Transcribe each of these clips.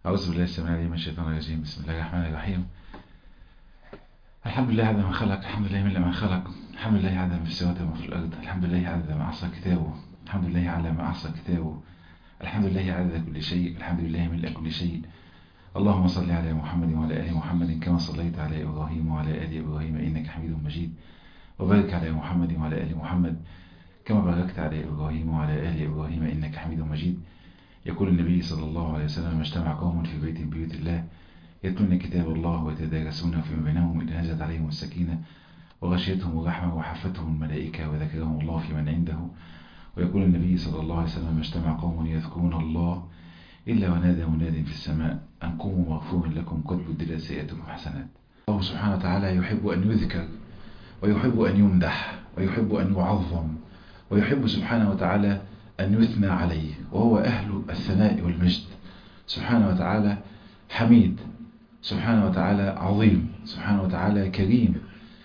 أعوذ بالله السميع العليم من الشيطان الرجيم بسم الله الرحمن الرحيم الحمد لله عدد ما خلق الحمد لله من ما خلق الحمد لله عدد ما في السماوات وما في الأرض الحمد لله عدد ما أحصى كتابه الحمد لله على ما أحصى كتابه الحمد لله عدد كل شيء الحمد لله من كل شيء اللهم صل على محمد وعلى آل محمد كما صليت على إبراهيم وعلى آل إبراهيم إنك حميد مجيد وبارك على محمد وعلى آل محمد كما باركت على إبراهيم وعلى آل إبراهيم إنك حميد مجيد يقول النبي صلى الله عليه وسلم اجتمع قوم في بيت من بيوت الله يتلون كتاب الله ويتدارسونه فيما بينهم إذ نزلت عليهم السكينة وغشيتهم الرحمة وحفتهم الملائكة وذكرهم الله في من عنده ويقول النبي صلى الله عليه وسلم اجتمع قوم يذكرون الله إلا ونادى مناد في السماء أن قوموا مغفور لكم قد بدلت سيئتكم حسنات الله سبحانه وتعالى يحب أن يذكر ويحب أن يمدح ويحب أن يعظم ويحب سبحانه وتعالى أن يثنى عليه وهو أهل الثناء والمجد سبحانه وتعالى حميد سبحانه وتعالى عظيم سبحانه وتعالى كريم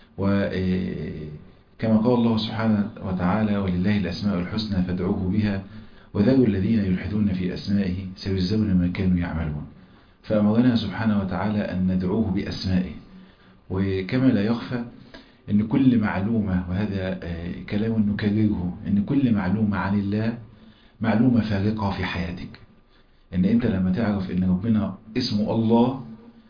وكما قال الله سبحانه وتعالى ولله الأسماء الحسنى فادعوه بها وذروا الذين يلحدون في أسمائه سيجزون ما كانوا يعملون فأمرنا سبحانه وتعالى أن ندعوه بأسمائه وكما لا يخفى أن كل معلومة وهذا كلام نكرره أن كل معلومة عن الله معلومة فارقة في حياتك أن أنت لما تعرف أن ربنا اسمه الله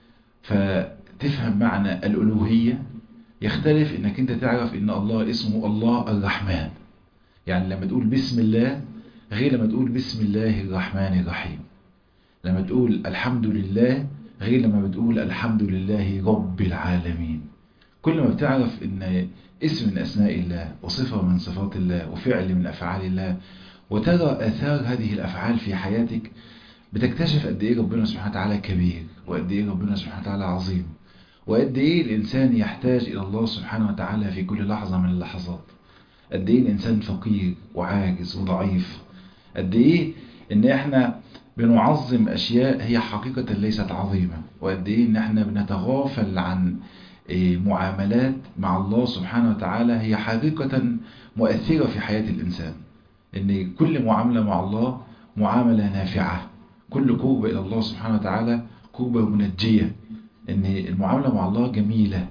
فتفهم معنى الألوهية يختلف أنك أنت تعرف أن الله اسمه الله الرحمن يعني لما تقول بسم الله غير لما تقول بسم الله الرحمن الرحيم لما تقول الحمد لله غير لما بتقول الحمد لله رب العالمين كل ما بتعرف ان اسم من اسماء الله وصفة من صفات الله وفعل من افعال الله وترى اثار هذه الافعال في حياتك بتكتشف قد ايه ربنا سبحانه وتعالى كبير وقد ايه ربنا سبحانه وتعالى عظيم وقد ايه الانسان يحتاج الى الله سبحانه وتعالى في كل لحظة من اللحظات قد ايه الانسان فقير وعاجز وضعيف قد ايه ان احنا بنعظم اشياء هي حقيقة ليست عظيمة وقد ايه ان احنا بنتغافل عن معاملات مع الله سبحانه وتعالى هي حقيقة مؤثرة في حياة الإنسان إن كل معاملة مع الله معاملة نافعة كل قربة إلى الله سبحانه وتعالى قربة منجية إن المعاملة مع الله جميلة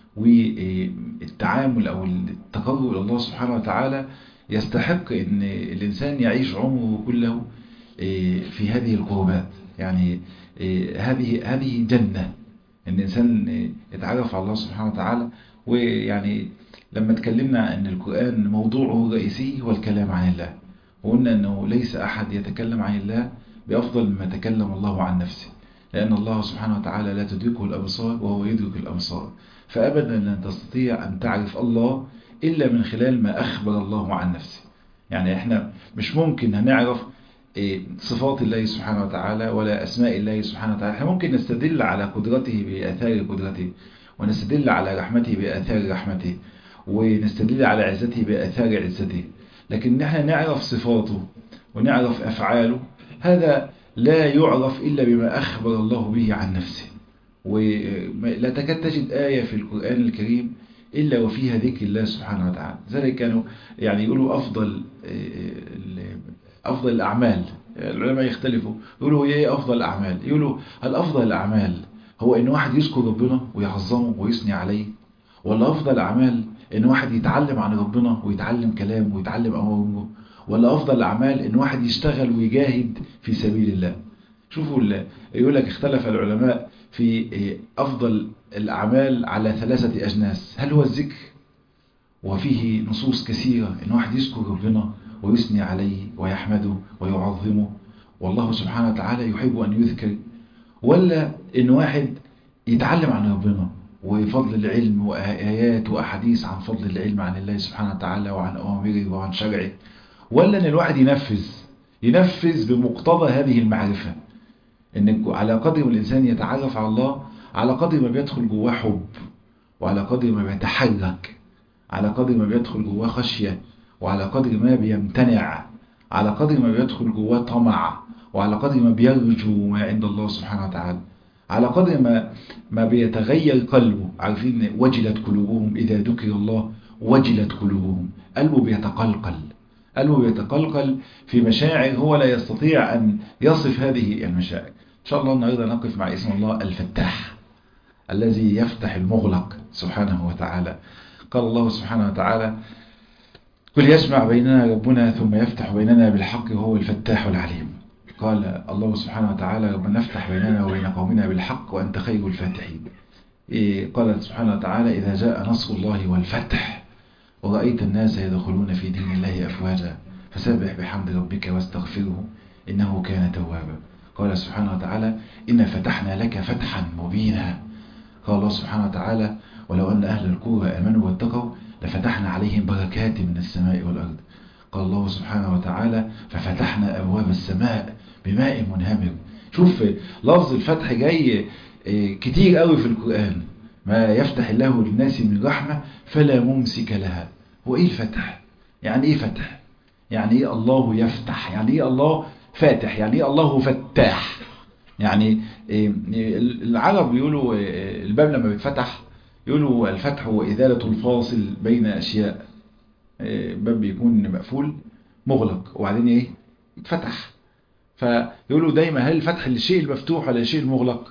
والتعامل أو التقرب إلى الله سبحانه وتعالى يستحق إن الإنسان يعيش عمره كله في هذه القربات يعني هذه هذه جنة ان الانسان يتعرف على الله سبحانه وتعالى ويعني لما اتكلمنا ان القرآن موضوعه الرئيسي هو الكلام عن الله وقلنا انه ليس احد يتكلم عن الله بافضل مما تكلم الله عن نفسه لان الله سبحانه وتعالى لا تدركه الابصار وهو يدرك الابصار فابدا لن تستطيع ان تعرف الله الا من خلال ما اخبر الله عن نفسه يعني احنا مش ممكن هنعرف صفات الله سبحانه وتعالى ولا أسماء الله سبحانه وتعالى احنا ممكن نستدل على قدرته بآثار قدرته ونستدل على رحمته بآثار رحمته ونستدل على عزته بآثار عزته لكن نحن نعرف صفاته ونعرف أفعاله هذا لا يعرف إلا بما أخبر الله به عن نفسه ولا تكاد تجد آية في القرآن الكريم إلا وفيها ذكر الله سبحانه وتعالى ذلك كانوا يعني يقولوا أفضل أفضل الأعمال العلماء يختلفوا يقولوا هي ايه أفضل الأعمال يقولوا هل أفضل الأعمال هو إن واحد يذكر ربنا ويعظمه ويثني عليه ولا أفضل الأعمال إن واحد يتعلم عن ربنا ويتعلم كلام ويتعلم أمره ولا أفضل الأعمال إن واحد يشتغل ويجاهد في سبيل الله شوفوا يقول لك اختلف العلماء في أفضل الأعمال على ثلاثة أجناس هل هو الذكر وفيه نصوص كثيرة إن واحد يذكر ربنا ويثني عليه ويحمده ويعظمه والله سبحانه وتعالى يحب أن يذكر ولا إن واحد يتعلم عن ربنا وفضل العلم وآيات وأحاديث عن فضل العلم عن الله سبحانه وتعالى وعن أوامره وعن شرعه ولا إن الواحد ينفذ ينفذ بمقتضى هذه المعرفة إن على قدر ما الإنسان يتعرف على الله على قدر ما بيدخل جواه حب وعلى قدر ما بيتحرك على قدر ما بيدخل جواه خشية وعلى قدر ما بيمتنع على قدر ما بيدخل جواه طمع وعلى قدر ما بيرجو ما عند الله سبحانه وتعالى على قدر ما ما بيتغير قلبه عارفين وجلت قلوبهم إذا ذكر الله وجلت قلوبهم قلبه بيتقلقل قلبه بيتقلقل في مشاعر هو لا يستطيع أن يصف هذه المشاعر إن شاء الله النهاردة نقف مع اسم الله الفتاح الذي يفتح المغلق سبحانه وتعالى قال الله سبحانه وتعالى قل يسمع بيننا ربنا ثم يفتح بيننا بالحق وهو الفتاح العليم قال الله سبحانه وتعالى ربنا افتح بيننا وبين قومنا بالحق وأنت خير الفاتحين إيه قال سبحانه وتعالى إذا جاء نصر الله والفتح ورأيت الناس يدخلون في دين الله أفواجا فسبح بحمد ربك واستغفره إنه كان توابا قال سبحانه وتعالى إن فتحنا لك فتحا مبينا قال الله سبحانه وتعالى ولو أن أهل القرى آمنوا واتقوا لفتحنا عليهم بركات من السماء والأرض قال الله سبحانه وتعالى ففتحنا أبواب السماء بماء منهمر شوف لفظ الفتح جاي كتير قوي في القرآن ما يفتح الله للناس من رحمة فلا ممسك لها هو ايه الفتح يعني ايه فتح يعني ايه الله يفتح يعني ايه الله فاتح يعني ايه الله فتاح يعني العرب بيقولوا الباب لما بيتفتح يقولوا الفتح هو إزالة الفاصل بين أشياء باب بيكون مقفول مغلق وبعدين ايه يتفتح فيقولوا دايما هل الفتح للشيء المفتوح ولا الشيء المغلق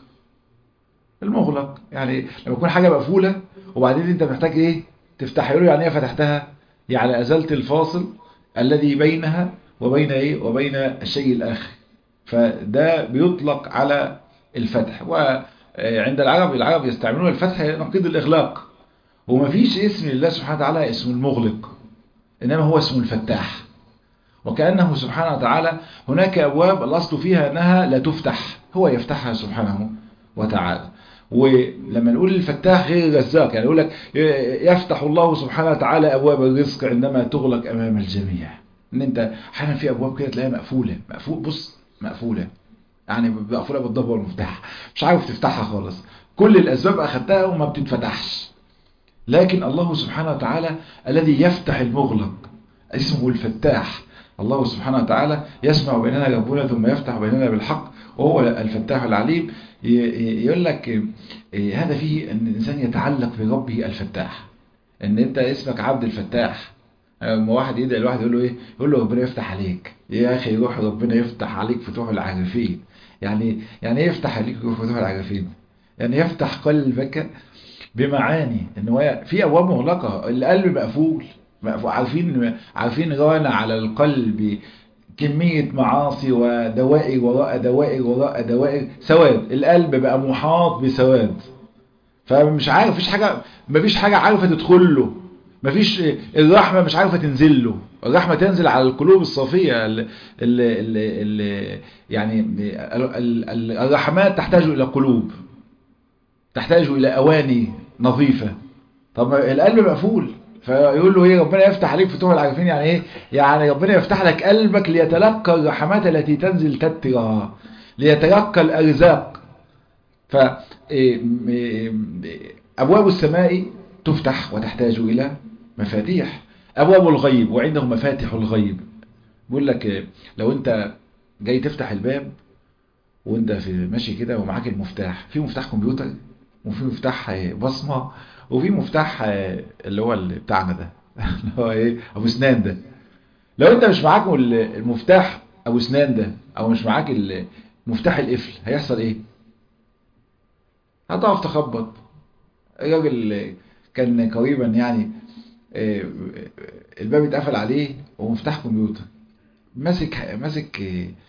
المغلق يعني لما يكون حاجة مقفولة وبعدين انت محتاج ايه تفتح يقولوا يعني ايه فتحتها يعني أزلت الفاصل الذي بينها وبين ايه وبين الشيء الآخر فده بيطلق على الفتح وعند العرب العرب يستعملون الفتح نقيض الإغلاق ومفيش اسم لله سبحانه وتعالى اسم المغلق إنما هو اسم الفتاح وكأنه سبحانه وتعالى هناك أبواب الأصل فيها أنها لا تفتح هو يفتحها سبحانه وتعالى ولما نقول الفتاح غير الرزاق يعني يقول لك يفتح الله سبحانه وتعالى أبواب الرزق عندما تغلق أمام الجميع ان انت احيانا في ابواب كده تلاقيها مقفوله مقفول بص مقفوله يعني مقفوله بالضبط والمفتاح مش عارف تفتحها خالص كل الاسباب اخدتها وما بتتفتحش لكن الله سبحانه وتعالى الذي يفتح المغلق اسمه الفتاح الله سبحانه وتعالى يسمع بيننا ربنا ثم يفتح بيننا بالحق وهو الفتاح العليم يقول لك هذا فيه ان الانسان يتعلق بربه الفتاح ان انت اسمك عبد الفتاح اما واحد يدعي الواحد يقول له ايه يقول له ربنا يفتح عليك يا اخي روح ربنا يفتح عليك فتوح العارفين يعني يعني ايه يفتح عليك فتوح العارفين يعني يفتح قلبك بمعاني ان هو في ابواب مغلقه القلب مقفول مقفول عارفين عارفين رانا على القلب كمية معاصي ودوائر وراء دوائر وراء دوائر سواد القلب بقى محاط بسواد فمش عارف مفيش حاجة مفيش حاجة عارفة تدخل له مفيش الرحمة مش عارفة تنزل له الرحمة تنزل على القلوب الصافية ال ال ال ال يعني الرحمات تحتاج إلى قلوب تحتاج إلى أواني نظيفة طب القلب مقفول فيقول له ايه ربنا يفتح عليك فتوح العارفين يعني ايه يعني ربنا يفتح لك قلبك ليتلقى الرحمات التي تنزل تترى ليتلقى الأرزاق ف أبواب السماء تفتح وتحتاج إلى مفاتيح أبواب الغيب وعنده مفاتح الغيب بيقول لك لو أنت جاي تفتح الباب وانت في ماشي كده ومعاك المفتاح في مفتاح كمبيوتر وفي مفتاح بصمة وفي مفتاح اللي هو اللي بتاعنا ده اللي هو ايه ابو اسنان ده لو انت مش معاك المفتاح ابو اسنان ده او مش معاك مفتاح القفل هيحصل ايه هتقف تخبط الراجل كان قريبا يعني الباب اتقفل عليه ومفتاح كمبيوتر ماسك ماسك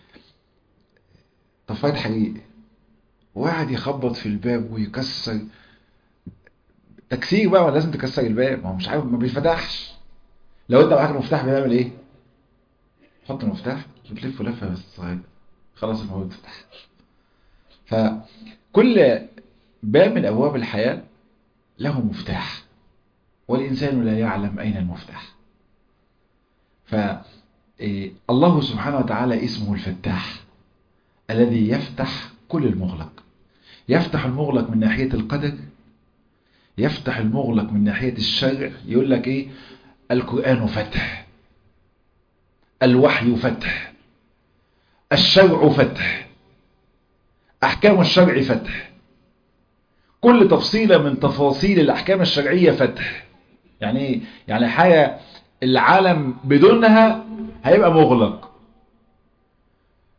طفايه حريق وقاعد يخبط في الباب ويكسر تكسير بقى ولا لازم تكسر الباب ما هو مش عارف ما بيتفتحش لو انت معاك المفتاح بيعمل ايه حط المفتاح بتلفه لفه بس صغيره خلاص الموضوع اتفتح فكل باب من ابواب الحياه له مفتاح والإنسان لا يعلم أين المفتاح فالله سبحانه وتعالى اسمه الفتاح الذي يفتح كل المغلق يفتح المغلق من ناحية القدر يفتح المغلق من ناحية الشرع يقول لك ايه القرآن فتح الوحي فتح الشرع فتح أحكام الشرع فتح كل تفصيلة من تفاصيل الأحكام الشرعية فتح يعني ايه يعني حاجة العالم بدونها هيبقى مغلق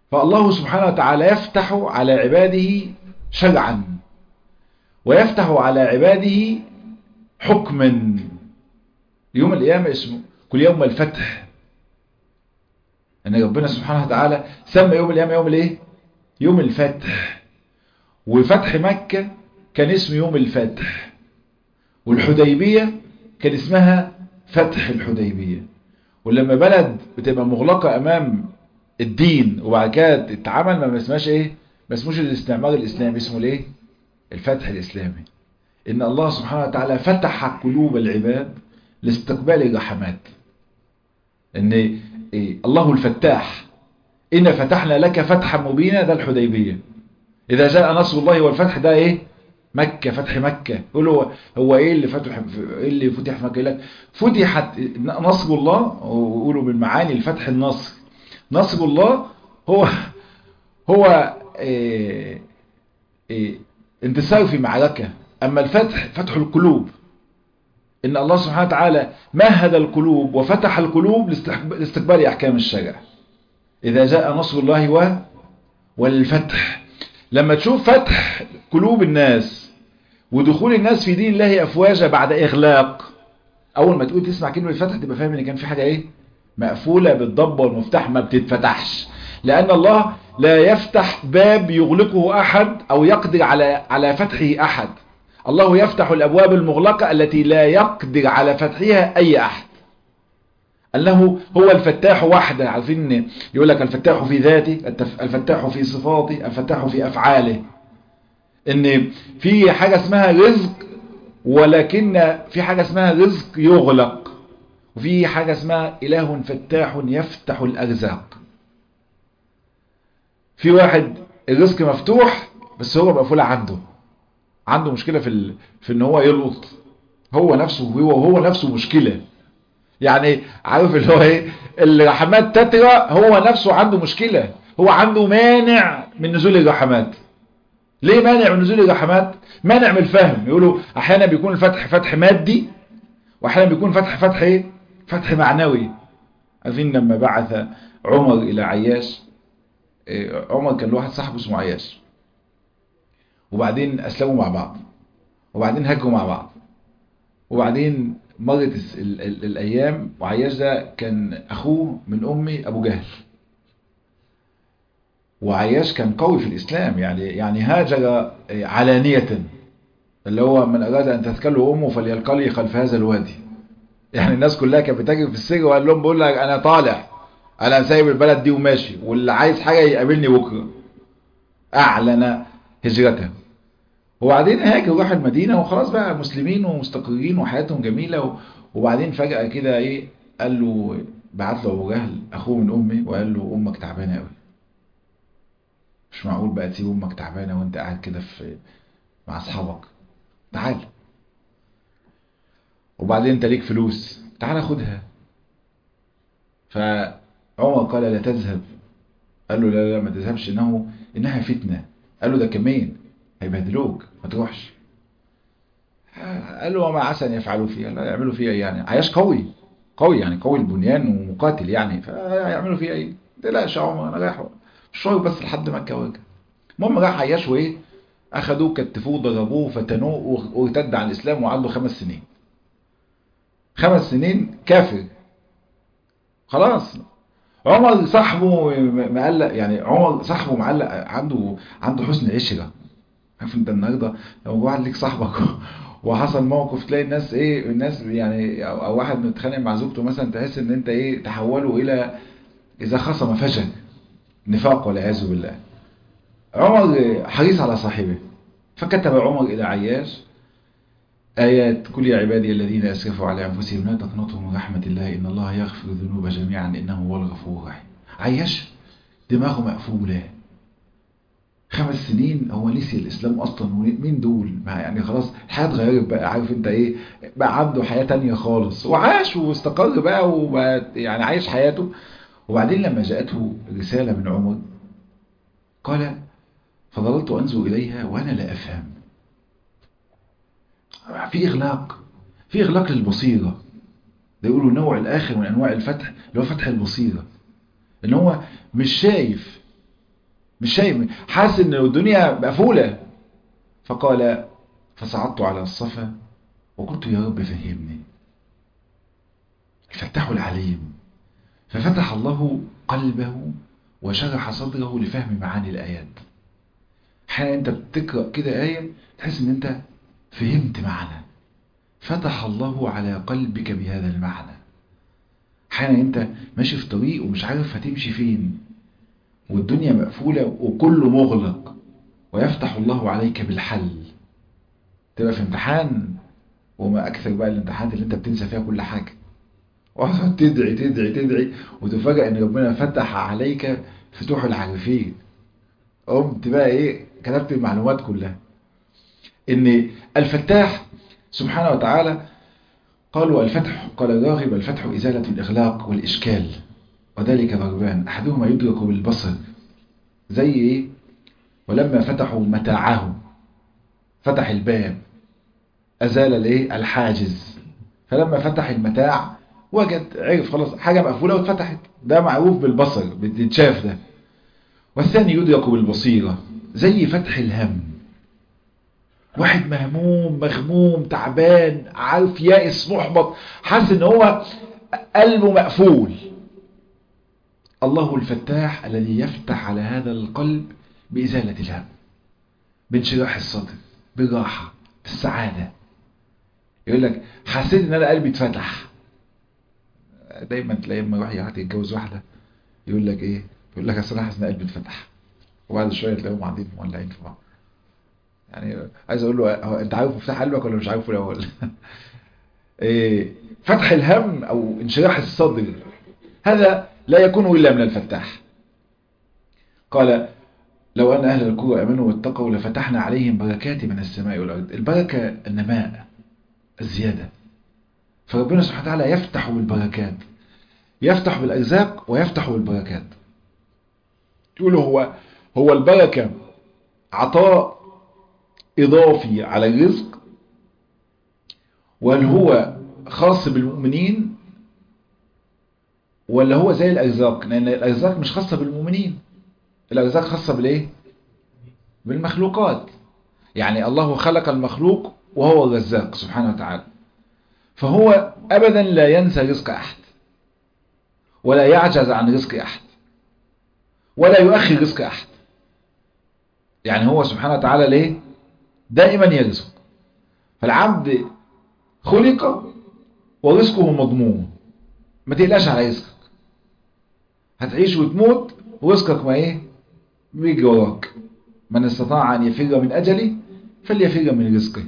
فالله سبحانه وتعالى يفتح على عباده شرعا ويفتح على عباده حكما يوم القيامة اسمه كل يوم الفتح ان ربنا سبحانه وتعالى سمى يوم القيامة يوم الايه يوم الفتح وفتح مكة كان اسم يوم الفتح والحديبية كان اسمها فتح الحديبية ولما بلد بتبقى مغلقة امام الدين وبعد كده اتعمل ما اسمهاش ايه ما اسموش الاستعمار الاسلامي اسمه الايه الفتح الاسلامي ان الله سبحانه وتعالى فتح قلوب العباد لاستقبال الرحمات ان إيه الله الفتاح إن فتحنا لك فتحا مبينا ده الحديبية إذا جاء نصر الله والفتح ده إيه مكة فتح مكة يقولوا هو إيه اللي فتح إيه اللي فتح في مكة لك فتحت نصر الله ويقولوا من معاني الفتح النصر نصر الله هو هو إيه إيه انتصار في معركة أما الفتح فتح القلوب إن الله سبحانه وتعالى مهد القلوب وفتح القلوب لاستقبال أحكام الشرع إذا جاء نصر الله و والفتح لما تشوف فتح قلوب الناس ودخول الناس في دين الله أفواجا بعد إغلاق أول ما تقول تسمع كلمة الفتح تبقى فاهم إن كان في حاجة إيه مقفولة بالضبة والمفتاح ما بتتفتحش لأن الله لا يفتح باب يغلقه أحد أو يقدر على على فتحه أحد الله يفتح الأبواب المغلقة التي لا يقدر على فتحها أي أحد أنه هو الفتاح وحده عارفين يقول لك الفتاح في ذاته الفتاح في صفاته الفتاح في أفعاله ان في حاجة اسمها رزق ولكن في حاجة اسمها رزق يغلق وفي حاجة اسمها إله فتاح يفتح الأرزاق في واحد الرزق مفتوح بس هو مقفول عنده عنده مشكلة في ال... في ان هو يلقط هو نفسه هو هو نفسه مشكلة يعني عارف اللي هو ايه الرحمات تترى هو نفسه عنده مشكلة هو عنده مانع من نزول الرحمات ليه مانع من نزول الرحمات مانع من الفهم يقولوا احيانا بيكون الفتح فتح مادي واحيانا بيكون فتح فتح ايه فتح معنوي عارفين لما بعث عمر الى عياش عمر كان له واحد صاحبه اسمه عياش وبعدين اسلموا مع بعض وبعدين هاجروا مع بعض وبعدين مرت ال ال الايام وعياش ده كان اخوه من امي ابو جهل وعياش كان قوي في الاسلام يعني يعني هاجر علانية اللي هو من اراد ان تذكره امه فليلقى لي خلف هذا الوادي يعني الناس كلها كانت بتجري في السجن وقال لهم بقول لك انا طالع انا سايب البلد دي وماشي واللي عايز حاجه يقابلني بكره اعلن هجرته وبعدين هاجر راح المدينة وخلاص بقى مسلمين ومستقرين وحياتهم جميلة وبعدين فجأة كده ايه قال له بعت له ابو جهل اخوه من امي وقال له امك تعبانة قوي مش معقول بقى تسيب امك تعبانة وانت قاعد كده في مع اصحابك تعال وبعدين انت ليك فلوس تعال خدها فعمر قال لا تذهب قال له لا لا ما تذهبش انه انها فتنة قال له ده كمين هيبهدلوك ما تروحش قال له وما عسى ان يفعلوا فيها لا يعملوا فيها يعني عياش قوي قوي يعني قوي البنيان ومقاتل يعني فيعملوا فيها ايه تقلقش يا عمر انا رايح شويه بس لحد مكه وارجع المهم راح عياش وايه اخدوه كتفوه ضربوه فتنوه وارتد عن الاسلام وقعد له خمس سنين خمس سنين كافر خلاص عمر صاحبه مقلق يعني عمر صاحبه معلق عنده عنده حسن عشره عارف انت النهارده لو واحد ليك صاحبك وحصل موقف تلاقي الناس ايه الناس يعني او واحد متخانق مع زوجته مثلا تحس ان انت ايه تحوله الى اذا خصم فشل نفاق والعياذ بالله عمر حريص على صاحبه فكتب عمر الى عياش آيات كل يا عبادي الذين أسرفوا على أنفسهم لا تقنطوا من رحمة الله إن الله يغفر الذنوب جميعا إنه هو الغفور الرحيم عياش دماغه مقفولة خمس سنين هو نسي الإسلام أصلا مين دول يعني خلاص الحياة اتغيرت بقى عارف انت ايه بقى عنده حياة تانية خالص وعاش واستقر بقى وبقى يعني عايش حياته وبعدين لما جاءته رسالة من عمر قال فظللت أنظر إليها وأنا لا أفهم في إغلاق في إغلاق للبصيرة ده يقولوا النوع الآخر من أنواع الفتح اللي هو فتح البصيرة إن هو مش شايف مش شايف حاسس ان الدنيا مقفولة فقال فصعدت على الصفا وقلت يا رب فهمني الفتاح العليم ففتح الله قلبه وشرح صدره لفهم معاني الآيات حين انت بتقرأ كده آية تحس ان انت فهمت معنى فتح الله على قلبك بهذا المعنى حين انت ماشي في طريق ومش عارف هتمشي فين والدنيا مقفولة وكله مغلق ويفتح الله عليك بالحل تبقى في امتحان وما أكثر بقى الامتحانات اللي انت بتنسى فيها كل حاجة وتقعد تدعي تدعي تدعي وتفاجأ ان ربنا فتح عليك فتوح العارفين قمت بقى ايه كتبت المعلومات كلها ان الفتاح سبحانه وتعالى قالوا الفتح قال الراغب الفتح إزالة الإغلاق والإشكال وذلك ضربان أحدهما يدرك بالبصر زي إيه ولما فتحوا متاعه فتح الباب أزال الإيه الحاجز فلما فتح المتاع وجد عرف خلاص حاجة مقفولة واتفتحت ده معروف بالبصر بتتشاف ده والثاني يدرك بالبصيرة زي فتح الهم واحد مهموم مغموم تعبان عارف يائس محبط حاسس ان هو قلبه مقفول الله الفتاح الذي يفتح على هذا القلب بإزالة الهم بانشراح الصدر بالراحة بالسعادة يقول لك حسيت ان انا قلبي اتفتح دايما تلاقي لما واحد يتجوز واحدة يقول لك ايه يقول لك اصل انا حاسس ان قلبي اتفتح وبعد شوية تلاقيهم قاعدين مولعين في بعض يعني عايز اقول له هو انت عارف مفتاح قلبك ولا مش عارفه الاول إيه فتح الهم او انشراح الصدر هذا لا يكون الا من الفتاح قال لو ان اهل القرى امنوا واتقوا لفتحنا عليهم بركات من السماء والارض البركه النماء الزياده فربنا سبحانه وتعالى يفتح بالبركات يفتح بالارزاق ويفتح بالبركات تقولوا هو هو البركه عطاء إضافي على الرزق وهل هو خاص بالمؤمنين ولا هو زي الأرزاق لأن الأرزاق مش خاصة بالمؤمنين الأرزاق خاصة بالإيه بالمخلوقات يعني الله خلق المخلوق وهو الرزاق سبحانه وتعالى فهو أبدا لا ينسى رزق أحد ولا يعجز عن رزق أحد ولا يؤخر رزق أحد يعني هو سبحانه وتعالى ليه دائما يرزق فالعبد خلق ورزقه مضمون ما تقلقش على رزقك هتعيش وتموت ورزقك ما ايه بيجي وراك من استطاع ان يفر من اجله فليفر من رزقه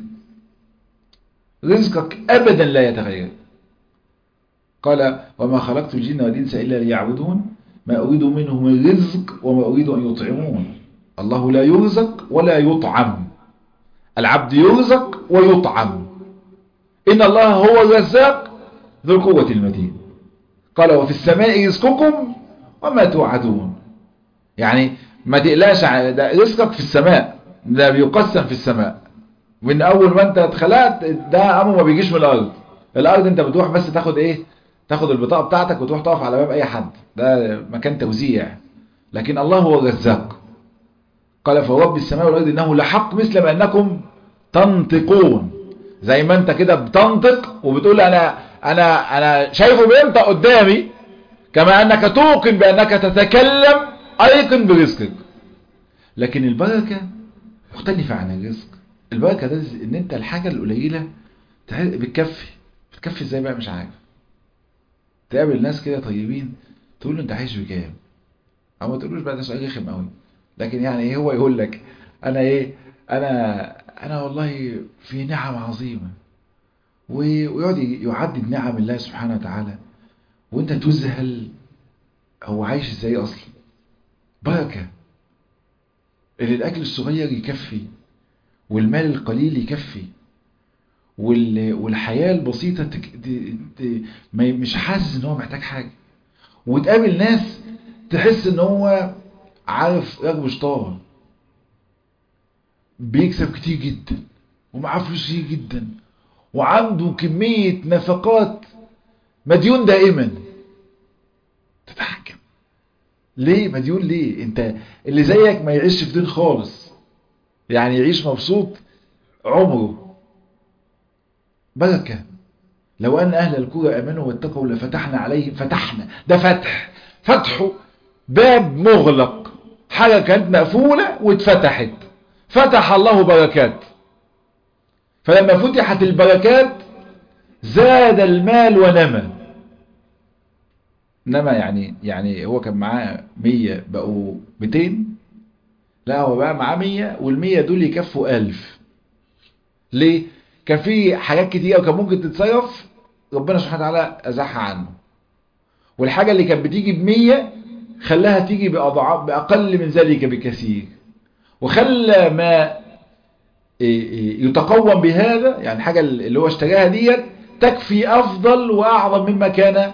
رزقك ابدا لا يتغير قال وما خلقت الجن والانس الا ليعبدون ما اريد منهم من رزق وما اريد ان يطعمون الله لا يرزق ولا يطعم العبد يرزق ويطعم إن الله هو الرزاق ذو القوة المتين قال وفي السماء رزقكم وما توعدون يعني ما تقلقش ده رزقك في السماء ده بيقسم في السماء من أول ما أنت اتخلقت ده أمر ما بيجيش من الأرض الأرض أنت بتروح بس تاخد إيه تاخد البطاقة بتاعتك وتروح تقف على باب أي حد ده مكان توزيع لكن الله هو الرزاق قال فرب السماء والأرض إنه لحق مثل ما أنكم تنطقون زي ما أنت كده بتنطق وبتقول أنا أنا أنا شايفه بينطق قدامي كما أنك توقن بأنك تتكلم أيقن برزقك لكن البركة مختلفة عن الرزق البركة ده إن أنت الحاجة القليلة بتكفي بتكفي إزاي بقى مش عارف تقابل ناس كده طيبين تقول له أنت عايش بكام أو ما تقولوش بقى ده سؤال رخم قوي لكن يعني ايه هو يقول لك انا ايه انا انا والله في نعم عظيمة ويقعد يعدد نعم الله سبحانه وتعالى وانت تذهل هو عايش ازاي اصلا بركة اللي الاكل الصغير يكفي والمال القليل يكفي والحياة البسيطة تك... ت... ت... مش حاسس ان هو محتاج حاجة وتقابل ناس تحس ان هو عارف راجل شطار بيكسب كتير جدا ومعاه فلوس كتير جدا وعنده كمية نفقات مديون دائما تتحكم ليه مديون ليه انت اللي زيك ما يعيش في دين خالص يعني يعيش مبسوط عمره بركة لو أن أهل الكرة أمنوا واتقوا لفتحنا عليهم فتحنا ده فتح فتحه باب مغلق حاجة كانت مقفولة واتفتحت فتح الله بركات فلما فتحت البركات زاد المال ونمى نمى يعني يعني هو كان معاه 100 بقوا 200 لا هو بقى معاه 100 وال100 دول يكفوا 1000 ليه كان في حاجات كتير وكان ممكن تتصرف ربنا سبحانه وتعالى ازاحها عنه والحاجة اللي كانت بتيجي بمية خلاها تيجي بأضعاف بأقل من ذلك بكثير وخلى ما يتقوم بهذا يعني الحاجة اللي هو اشتراها ديت تكفي أفضل وأعظم مما كان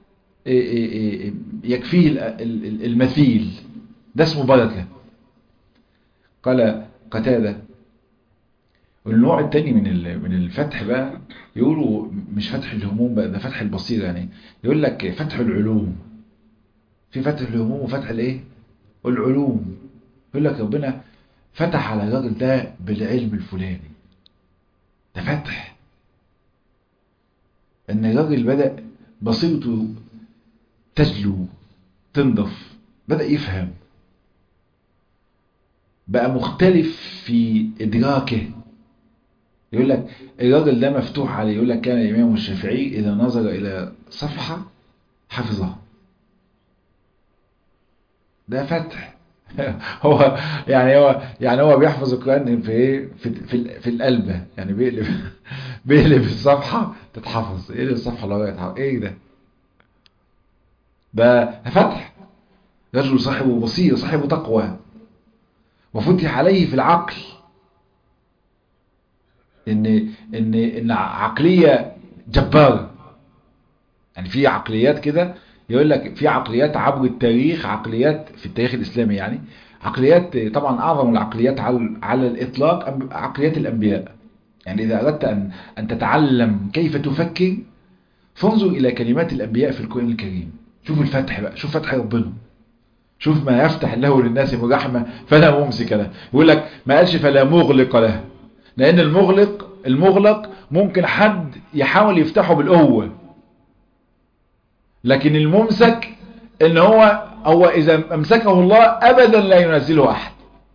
يكفيه المثيل ده اسمه بركة قال قتادة والنوع التاني من من الفتح بقى يقولوا مش فتح الهموم بقى ده فتح البصيرة يعني يقول لك فتح العلوم في فتح الهموم وفتح الايه العلوم يقول لك ربنا فتح على الراجل ده بالعلم الفلاني ده فتح ان الراجل بدأ بصيرته تجلو تنضف بدأ يفهم بقى مختلف في إدراكه يقول لك الراجل ده مفتوح عليه يقول لك كان الإمام الشافعي إذا نظر إلى صفحة حفظها ده فتح هو يعني هو يعني هو بيحفظ القرآن في ايه في في, في القلب يعني بيقلب بيقلب الصفحة تتحفظ ايه الصفحة اللي هو يتحفظ ايه ده ده فتح رجل صاحبه بصير صاحبه تقوى وفتح عليه في العقل ان ان ان عقليه جباره يعني في عقليات كده يقول لك في عقليات عبر التاريخ عقليات في التاريخ الاسلامي يعني عقليات طبعا اعظم العقليات على على الاطلاق عقليات الانبياء يعني اذا اردت ان ان تتعلم كيف تفكر فانظر الى كلمات الانبياء في القران الكريم شوف الفتح بقى شوف فتح ربنا شوف ما يفتح الله للناس من رحمه فلا ممسك له يقول لك ما قالش فلا مغلق له لان المغلق المغلق ممكن حد يحاول يفتحه بالقوه لكن الممسك ان هو هو اذا امسكه الله ابدا لا ينزله احد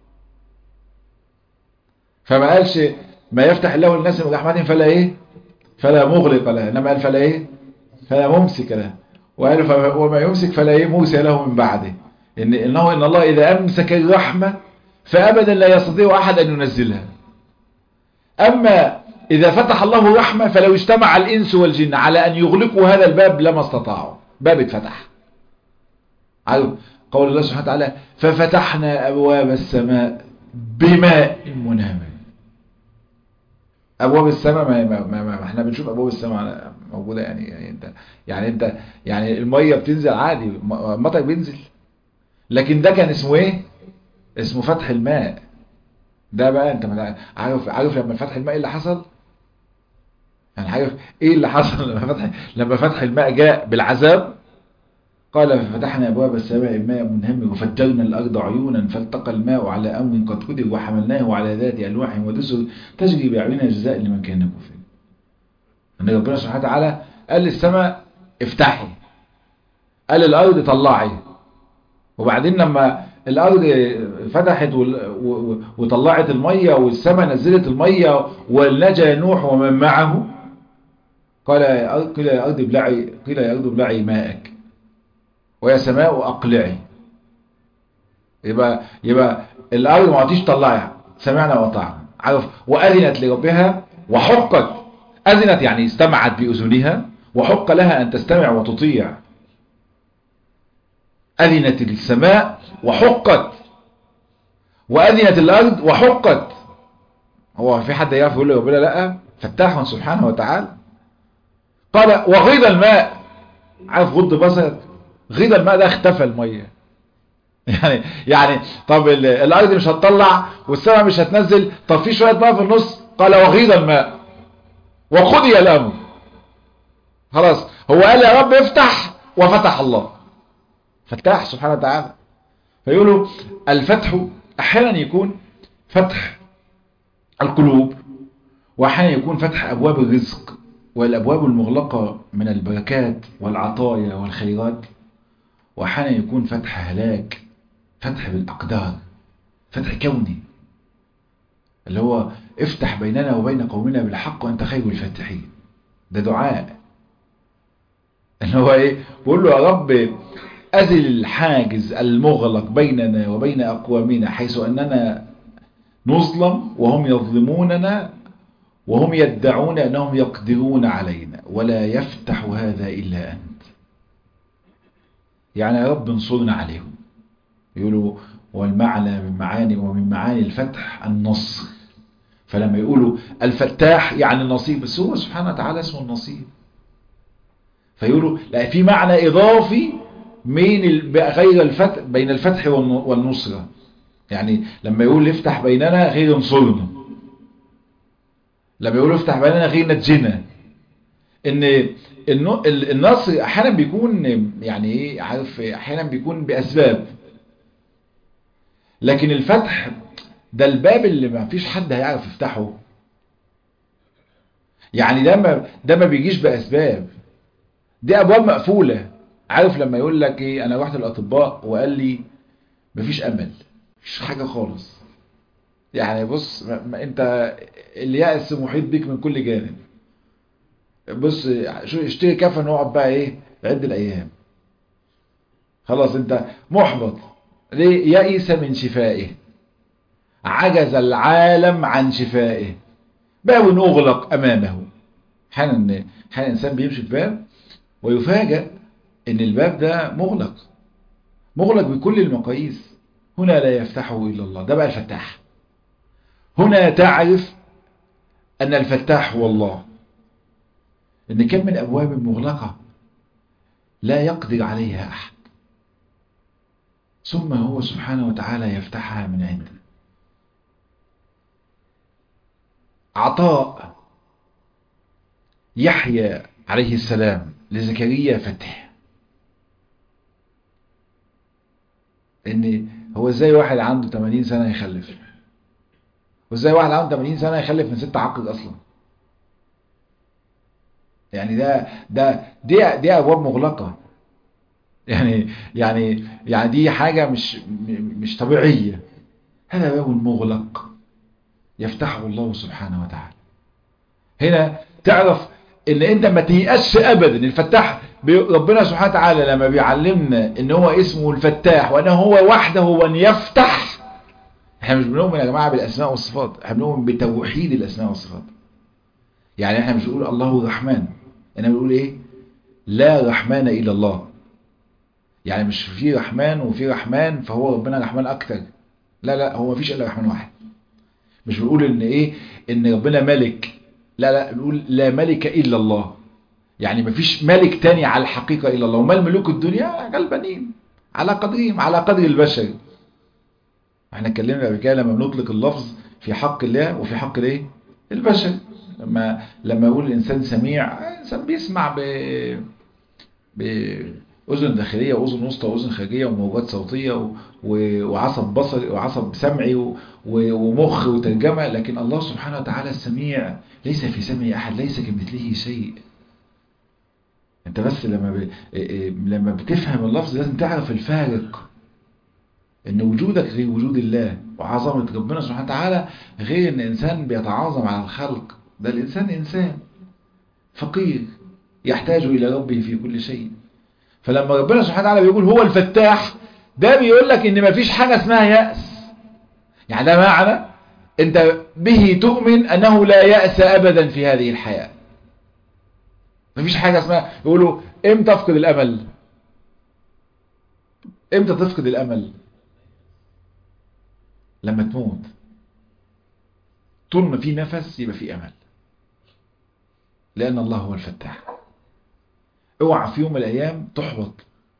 فما قالش ما يفتح الله للناس من رحمته فلا ايه فلا مغلق له انما قال فلا ايه فلا ممسك له وقال وما يمسك فلا ايه موسى له من بعده ان انه ان الله اذا امسك الرحمه فابدا لا يستطيع احد ان ينزلها اما اذا فتح الله الرحمه فلو اجتمع الانس والجن على ان يغلقوا هذا الباب لما استطاعوا باب اتفتح عارف قول الله سبحانه وتعالى ففتحنا ابواب السماء بماء منهمر ابواب السماء ما, ما, ما, ما احنا بنشوف ابواب السماء موجوده يعني, يعني انت يعني انت يعني الميه بتنزل عادي المطر بينزل لكن ده كان اسمه ايه اسمه فتح الماء ده بقى انت عارف عارف لما فتح الماء اللي حصل يعني عارف ايه اللي حصل لما فتح لما فتح الماء جاء بالعذاب قال ففتحنا ابواب السماء ماء منهمر وفجرنا الارض عيونا فالتقى الماء على امر قد قدر وحملناه على ذات الواح ودسر تجري باعيننا جزاء لمن كان كفر ان ربنا سبحانه وتعالى قال للسماء افتحي قال للارض طلعي وبعدين لما الارض فتحت وطلعت الميه والسماء نزلت الميه ونجا نوح ومن معه قال قيل يا ارض ابلعي قيل يا ارض ابلعي ماءك ويا سماء اقلعي يبقى يبقى الارض ما عطيش طلعها سمعنا وطعنا عارف واذنت لربها وحقت اذنت يعني استمعت باذنها وحق لها ان تستمع وتطيع أذنت السماء وحقت وأذنت الأرض وحقت هو في حد يعرف يقول له ربنا لا فتاح سبحانه وتعالى قال وغيض الماء عارف غض بصرك غيض الماء ده اختفى المية يعني يعني طب الأرض مش هتطلع والسماء مش هتنزل طب في شوية ماء في النص قال وغيض الماء وقضي الأمر خلاص هو قال يا رب افتح وفتح الله فتاح سبحانه وتعالى فيقولوا الفتح احيانا يكون فتح القلوب واحيانا يكون فتح ابواب الرزق والابواب المغلقة من البركات والعطايا والخيرات واحيانا يكون فتح هلاك فتح بالاقدار فتح كوني اللي هو افتح بيننا وبين قومنا بالحق وانت خير الفاتحين ده دعاء اللي هو ايه بيقول له يا رب ازل الحاجز المغلق بيننا وبين اقوامنا حيث اننا نظلم وهم يظلموننا وهم يدعون انهم يقدرون علينا ولا يفتح هذا الا انت يعني يا رب انصرنا عليهم يقولوا والمعنى من معاني ومن معاني الفتح النصر فلما يقولوا الفتاح يعني النصير بس هو سبحانه وتعالى اسمه النصير فيقولوا لا في معنى اضافي من غير الفتح بين الفتح والنصرة يعني لما يقول افتح بيننا غير انصرنا لما يقول افتح بيننا غير نجنا ان النصر احيانا بيكون يعني ايه عارف احيانا بيكون باسباب لكن الفتح ده الباب اللي ما فيش حد هيعرف يفتحه يعني ده ما ده ما بيجيش باسباب دي ابواب مقفوله عارف لما يقول لك ايه انا رحت للاطباء وقال لي مفيش امل مفيش حاجه خالص يعني بص ما ما انت اليأس محيط بيك من كل جانب بص شو اشتري كفن واقعد بقى ايه عد الايام خلاص انت محبط ليه يئس من شفائه عجز العالم عن شفائه باب اغلق امامه حين حين الانسان بيمشي في باب ويفاجأ ان الباب ده مغلق مغلق بكل المقاييس هنا لا يفتحه الا الله ده بقى الفتاح هنا تعرف ان الفتاح هو الله ان كم من ابواب مغلقة لا يقدر عليها احد ثم هو سبحانه وتعالى يفتحها من عنده عطاء يحيى عليه السلام لزكريا فتح ان هو ازاي واحد عنده 80 سنة يخلف وازاي واحد عنده 80 سنة يخلف من ست عقد اصلا يعني ده ده دي دي ابواب مغلقة يعني يعني يعني دي حاجة مش مش طبيعية هذا باب مغلق يفتحه الله سبحانه وتعالى هنا تعرف ان انت ما تيأسش ابدا الفتاح ربنا سبحانه وتعالى لما بيعلمنا ان هو اسمه الفتاح وانه هو وحده من يفتح احنا مش بنؤمن يا جماعة بالاسماء والصفات احنا بنؤمن بتوحيد الاسماء والصفات يعني احنا مش بنقول الله الرحمن انا بنقول ايه لا رحمن الا الله يعني مش في رحمن وفي رحمن فهو ربنا رحمن اكتر لا لا هو مفيش الا رحمن واحد مش بنقول ان ايه ان ربنا ملك لا لا بنقول لا ملك الا الله يعني مفيش ملك تاني على الحقيقة الا الله وما الملوك الدنيا غلبانين على قدرهم على قدر البشر احنا اتكلمنا قبل كده لما بنطلق اللفظ في حق الله وفي حق الايه البشر لما لما يقول الانسان سميع الانسان بيسمع ب بأذن داخلية وأذن وسطى وأذن خارجية وموجات صوتية وعصب بصري وعصب سمعي ومخ وترجمة لكن الله سبحانه وتعالى السميع ليس في سمع أحد ليس كمثله شيء انت بس لما ب... لما بتفهم اللفظ لازم تعرف الفارق ان وجودك غير وجود الله وعظمة ربنا سبحانه وتعالى غير ان انسان بيتعاظم على الخلق ده الانسان انسان فقير يحتاج الى ربه في كل شيء فلما ربنا سبحانه وتعالى بيقول هو الفتاح ده بيقول لك ان مفيش حاجة اسمها يأس يعني ده معنى انت به تؤمن انه لا يأس ابدا في هذه الحياة مفيش حاجة اسمها يقولوا امتى تفقد الامل امتى تفقد الامل لما تموت طول ما في نفس يبقى في امل لان الله هو الفتاح اوعى في يوم من الايام تحبط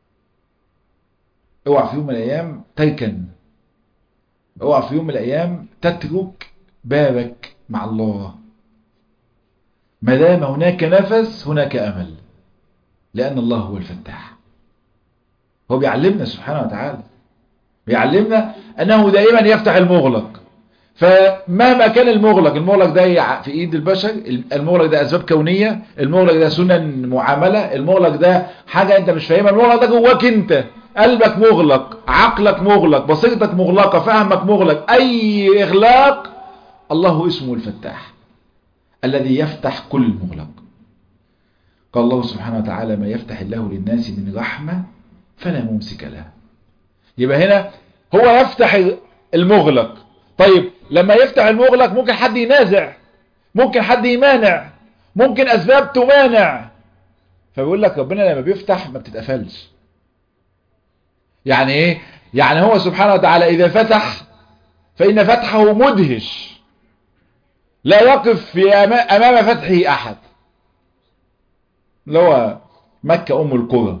اوعى في يوم من الايام تيكن اوعى في يوم من الايام تترك بابك مع الله ما دام هناك نفس هناك امل لان الله هو الفتاح هو بيعلمنا سبحانه وتعالى بيعلمنا أنه دائما يفتح المغلق فمهما كان المغلق المغلق ده في ايد البشر المغلق ده اسباب كونية المغلق ده سنن معاملة المغلق ده حاجة انت مش فاهمها المغلق ده جواك انت قلبك مغلق عقلك مغلق بصيرتك مغلقة فهمك مغلق اي اغلاق الله اسمه الفتاح الذي يفتح كل مغلق قال الله سبحانه وتعالى ما يفتح الله للناس من رحمة فلا ممسك لها يبقى هنا هو يفتح المغلق طيب لما يفتح المغلق ممكن حد ينازع ممكن حد يمانع ممكن اسباب تمانع فبيقول لك ربنا لما بيفتح ما بتتقفلش يعني ايه يعني هو سبحانه وتعالى اذا فتح فان فتحه مدهش لا يقف في امام فتحه احد اللي هو مكة ام القرى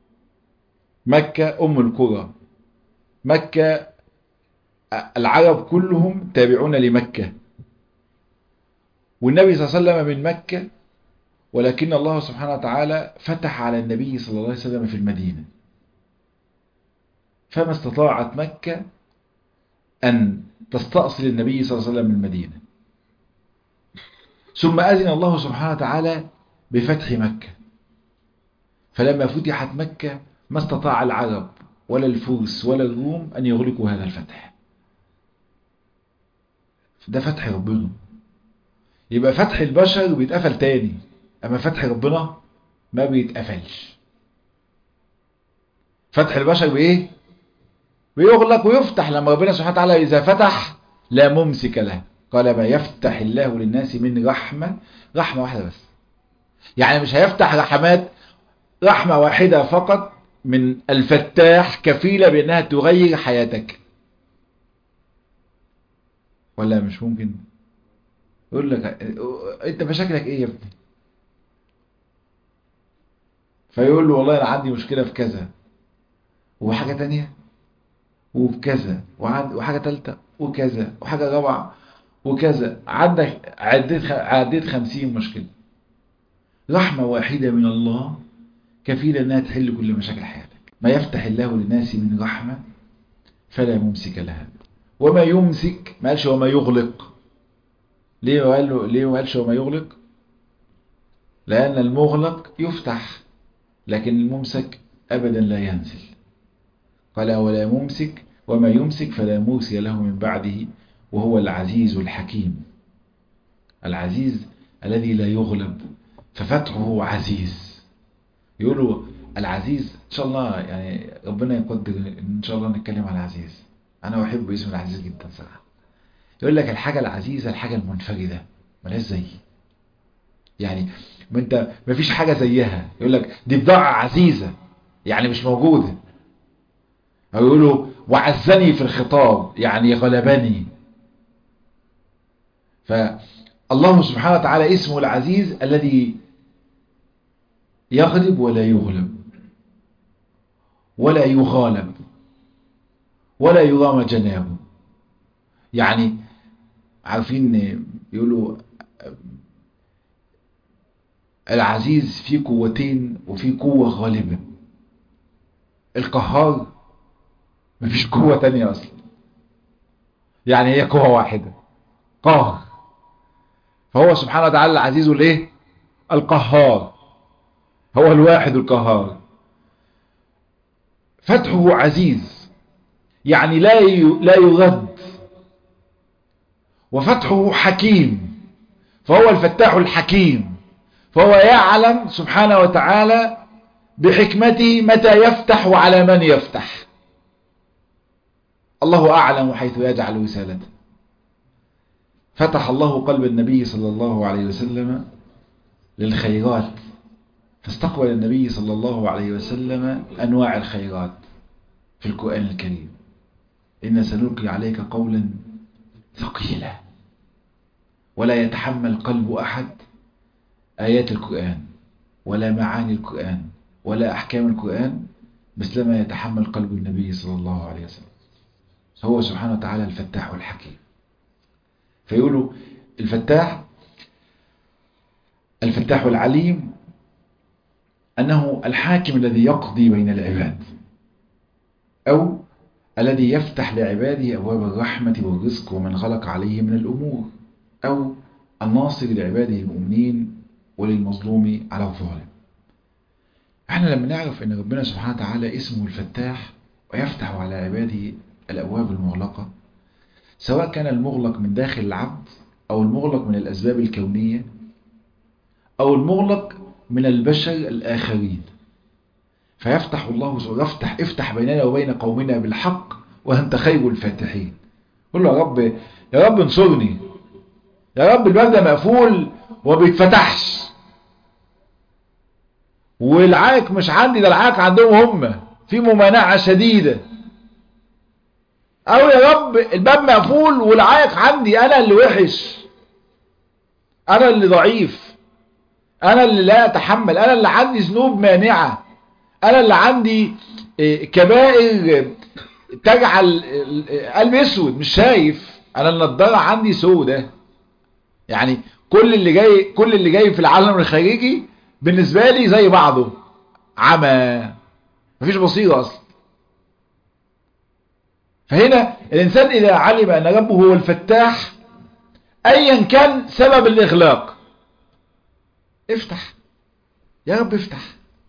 مكة ام القرى مكة العرب كلهم تابعون لمكة والنبي صلى الله عليه وسلم من مكة ولكن الله سبحانه وتعالى فتح على النبي صلى الله عليه وسلم في المدينة فما استطاعت مكة أن تستأصل النبي صلى الله عليه وسلم من المدينة ثم أذن الله سبحانه وتعالى بفتح مكة فلما فتحت مكة ما استطاع العرب ولا الفرس ولا الروم أن يغلقوا هذا الفتح ده فتح ربنا يبقى فتح البشر بيتقفل تاني اما فتح ربنا ما بيتقفلش فتح البشر بايه بيغلق ويفتح لما ربنا سبحانه وتعالى اذا فتح لا ممسك له قال ما يفتح الله للناس من رحمة رحمة واحدة بس يعني مش هيفتح رحمات رحمة واحدة فقط من الفتاح كفيلة بانها تغير حياتك ولا مش ممكن يقول لك انت مشاكلك ايه يا ابني فيقول له والله انا عندي مشكلة في كذا وحاجة تانية وكذا وحاجة تالتة وكذا وحاجة رابعة وكذا عندك عديت عديت خمسين مشكلة رحمة واحدة من الله كفيلة انها تحل كل مشاكل حياتك ما يفتح الله للناس من رحمة فلا ممسك لها وما يمسك ما قالش وما يغلق ليه ما قال له ليه ما قالش وما يغلق لأن المغلق يفتح لكن الممسك أبدا لا ينزل قال ولا ممسك وما يمسك فلا موسي له من بعده وهو العزيز الحكيم العزيز الذي لا يغلب ففتحه عزيز يقولوا العزيز إن شاء الله يعني ربنا يقدر إن شاء الله نتكلم عن العزيز أنا أحب اسم العزيز جدا صراحة يقول لك الحاجة العزيزة الحاجة المنفردة ملاش زي يعني ما انت ما فيش حاجة زيها يقول لك دي بضاعة عزيزة يعني مش موجودة أو يقولوا وعزني في الخطاب يعني غلبني فالله سبحانه وتعالى اسمه العزيز الذي يغلب ولا يغلب ولا يغالب ولا يرام جنابه يعني عارفين يقولوا العزيز فيه قوتين وفيه قوة غالبة القهار مفيش قوة تانية أصلا يعني هي قوة واحدة قهر فهو سبحانه وتعالى العزيز الايه القهار هو الواحد القهار فتحه عزيز يعني لا لا يغد وفتحه حكيم فهو الفتاح الحكيم فهو يعلم سبحانه وتعالى بحكمته متى يفتح وعلى من يفتح الله أعلم حيث يجعل وسالته فتح الله قلب النبي صلى الله عليه وسلم للخيرات فاستقبل النبي صلى الله عليه وسلم أنواع الخيرات في القرآن الكريم إن سنلقي عليك قولا ثقيلا ولا يتحمل قلب أحد آيات القرآن ولا معاني القرآن ولا أحكام القرآن مثلما يتحمل قلب النبي صلى الله عليه وسلم هو سبحانه وتعالى الفتاح الحكيم فيقولوا الفتاح الفتاح العليم أنه الحاكم الذي يقضي بين العباد أو الذي يفتح لعباده أبواب الرحمة والرزق ومن غلق عليه من الأمور أو الناصر لعباده المؤمنين وللمظلوم على الظالم احنا لما نعرف ان ربنا سبحانه وتعالى اسمه الفتاح ويفتح على عباده الأبواب المغلقة سواء كان المغلق من داخل العبد أو المغلق من الأسباب الكونية أو المغلق من البشر الآخرين فيفتح الله يفتح افتح بيننا وبين قومنا بالحق وأنت خير الفاتحين قل له يا رب يا رب انصرني يا رب الباب ده مقفول وما بيتفتحش والعاك مش عندي ده العاك عندهم هم في ممانعة شديدة او يا رب الباب مقفول والعايق عندي انا اللي وحش انا اللي ضعيف انا اللي لا اتحمل انا اللي عندي ذنوب مانعة انا اللي عندي كبائر تجعل قلب اسود مش شايف انا النضاره عندي سودة يعني كل اللي جاي كل اللي جاي في العالم الخارجي بالنسبة لي زي بعضه عمى مفيش بصيرة اصلا فهنا الإنسان إذا علم أن ربه هو الفتاح أيا كان سبب الإغلاق افتح يا رب افتح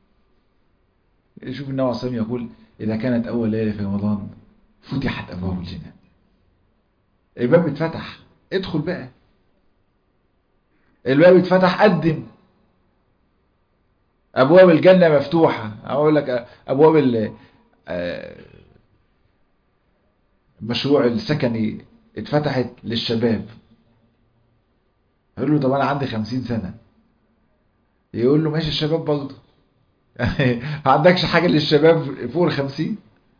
شوف النبي عليه يقول إذا كانت أول ليلة في رمضان فتحت أبواب الجنة الباب اتفتح ادخل بقى الباب اتفتح قدم أبواب الجنة مفتوحة أقول لك أبواب المشروع السكني اتفتحت للشباب يقول له طب انا عندي خمسين سنة يقول له ماشي الشباب برضه يعني ما عندكش حاجة للشباب فوق الخمسين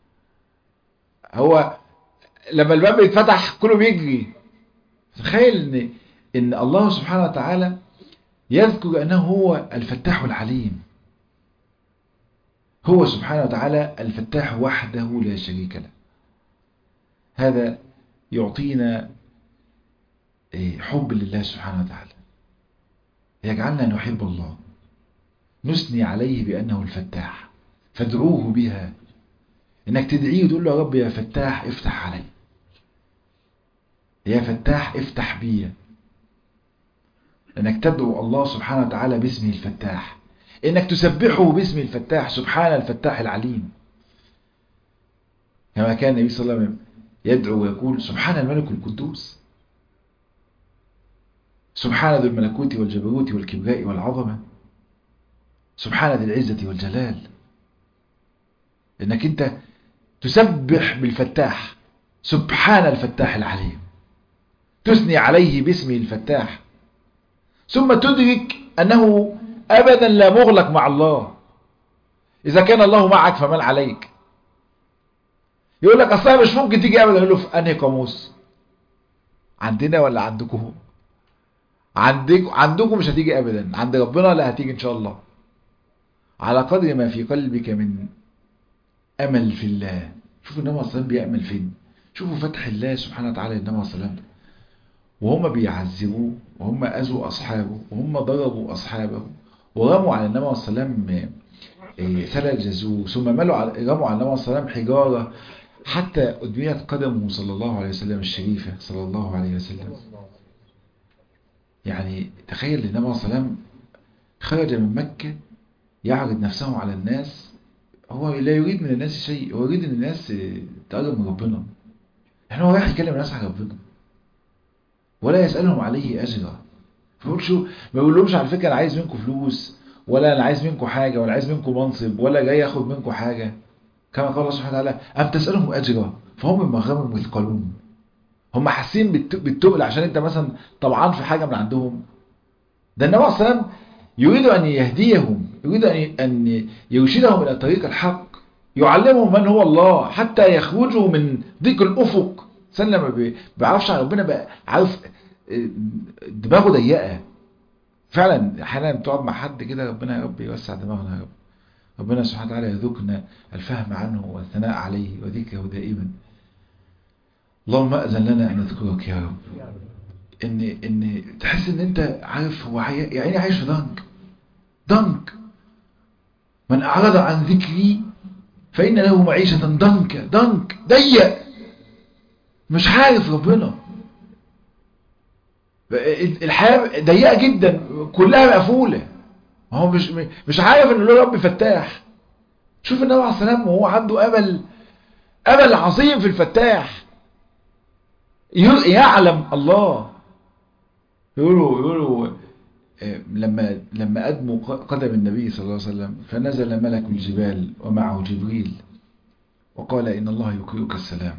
هو لما الباب يتفتح كله بيجري تخيل ان ان الله سبحانه وتعالى يذكر انه هو الفتاح العليم هو سبحانه وتعالى الفتاح وحده لا شريك له هذا يعطينا حب لله سبحانه وتعالى يجعلنا نحب الله نثني عليه بأنه الفتاح فادعوه بها انك تدعيه وتقول له يا رب يا فتاح افتح علي يا فتاح افتح بي انك تدعو الله سبحانه وتعالى باسمه الفتاح انك تسبحه باسمه الفتاح سبحان الفتاح العليم كما كان النبي صلى الله عليه وسلم يدعو ويقول سبحان الملك القدوس سبحان ذو الملكوت والجبروت والكبراء والعظمة سبحان ذي العزة والجلال انك انت تسبح بالفتاح سبحان الفتاح العليم تثني عليه باسمه الفتاح ثم تدرك انه ابدا لا مغلق مع الله اذا كان الله معك فمن عليك يقول لك اصلا مش ممكن تيجي ابدا يقول له في انهي قاموس عندنا ولا عندكم عندك عندكم مش هتيجي ابدا عند ربنا لا هتيجي ان شاء الله على قدر ما في قلبك من امل في الله شوفوا النبي صلى الله عليه وسلم بيأمل فين شوفوا فتح الله سبحانه وتعالى للنبي صلى الله عليه وسلم وهم بيعذبوه وهم اذوا اصحابه وهم ضربوا اصحابه ورموا على النبي صلى الله عليه وسلم ثلج جزور ثم ملوا على رموا على النبي صلى الله عليه وسلم حجاره حتى أدميت قدمه صلى الله عليه وسلم الشريفة صلى الله عليه وسلم يعني تخيل النبي صلى الله عليه وسلم خرج من مكة يعرض نفسه على الناس هو لا يريد من الناس شيء هو يريد ان الناس تقرب من ربنا يعني هو رايح يكلم الناس عن ربنا ولا يسألهم عليه أجرا فقول شو ما بيقولهمش على فكرة أنا عايز منكم فلوس ولا أنا عايز منكم حاجة ولا عايز منكم منصب ولا جاي أخد منكم حاجة كما قال الله سبحانه وتعالى أم تسألهم أجرا فهم من مغرم مثقلون هم حاسين بالتقل عشان انت مثلا طبعا في حاجة من عندهم ده النبي صلى الله عليه وسلم يريد أن يهديهم يريد أن يرشدهم إلى طريق الحق يعلمهم من هو الله حتى يخرجوا من ضيق الأفق سنة ما بيعرفش عن ربنا بقى عارف دماغه ضيقة فعلا احيانا بتقعد مع حد كده ربنا يا رب يوسع دماغنا يا رب ربنا سبحانه وتعالى يذكنا الفهم عنه والثناء عليه وذكره دائما اللهم أذن لنا أن نذكرك يا رب ان ان تحس ان انت عارف هو يعني عايش في ضنك ضنك من أعرض عن ذكري فإن له معيشة ضنك ضنك ضيق مش عارف ربنا الحياة ضيقة جدا كلها مقفولة هو مش مش عارف ان له رب فتاح شوف النبي عليه السلام وهو عنده امل امل عظيم في الفتاح يعلم الله يقولوا يقولوا لما لما أدموا قدم النبي صلى الله عليه وسلم فنزل ملك الجبال ومعه جبريل وقال إن الله يقرئك السلام